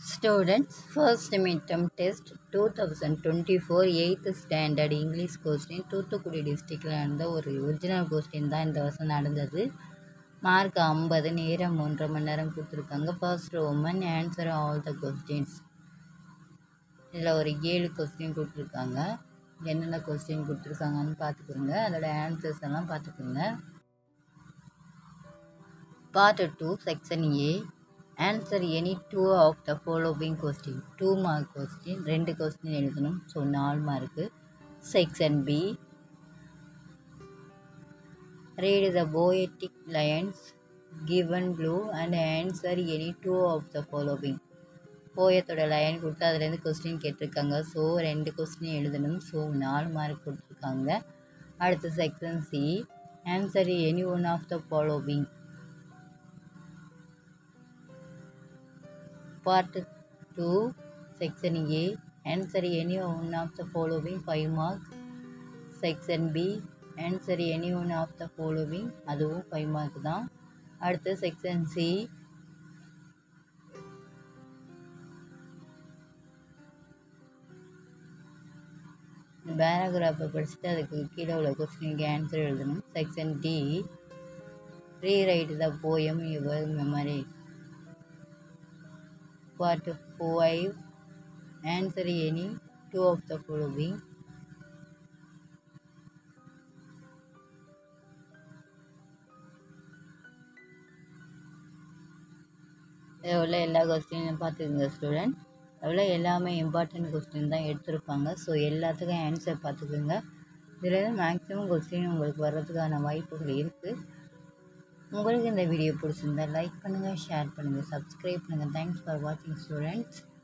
Students, first midterm test 2024 8th standard English question Thoothukudi டிஸ்ட்ரிக்டில் நடந்த ஒரு ஒரிஜினல் கொஸ்டின் தான் இந்த வருஷம் நடந்தது மார்க் ஐம்பது நேரம் ஒன்றரை மணி நேரம் கொடுத்துருக்காங்க ஃபர்ஸ்ட் உமன் ஆன்சர் ஆல் த கொஸ்டின்ஸ் இதில் ஒரு ஏழு கொஸ்டின் கொடுத்துருக்காங்க என்னென்ன கொஸ்டின் கொடுத்துருக்காங்கன்னு பார்த்துக்கோங்க அதோட ஆன்சர்ஸ் எல்லாம் பார்த்துக்கோங்க part two section A answer any two of the following question two mark question ரெண்டு கொஸ்டின் எழுதணும் ஸோ நாலு mark section B read the poetic lines given below and answer any two of the following போயத்தோட line கொடுத்து அதுலேருந்து question கேட்டிருக்காங்க so ரெண்டு question எழுதணும் so நாலு மார்க் கொடுத்துருக்காங்க அடுத்து section C answer any one of the following Part 2, Section A. Answer any one of the following 5 marks. Section B. Answer any one of the following அதுவும் 5 mark தான் அடுத்து section C பேராகிராஃபை படிச்சுட்டு அதுக்கு கீழே உள்ள கொஸ்டினுக்கு ஆன்சர் எழுதணும் section D rewrite the poem your memory Part 5 Answer any two of the following. இதில் உள்ள எல்லா கொஸ்டினும் பார்த்துக்குங்க ஸ்டூடெண்ட் அதில் எல்லாமே இம்பார்ட்டன்ட் கொஸ்டின் தான் எடுத்திருப்பாங்க ஸோ எல்லாத்துக்கும் ஆன்சர் பார்த்துக்குங்க இதில் மேக்ஸிமம் கொஸ்டின் உங்களுக்கு வர்றதுக்கான வாய்ப்புகள் இருக்குது உங்களுக்கு இந்த வீடியோ பிடிச்சிருந்தா லைக் பண்ணுங்கள் ஷேர் பண்ணுங்கள் சப்ஸ்கிரைப் பண்ணுங்கள் தேங்க்ஸ் ஃபார் வாட்சிங் ஸ்டூடெண்ட்ஸ்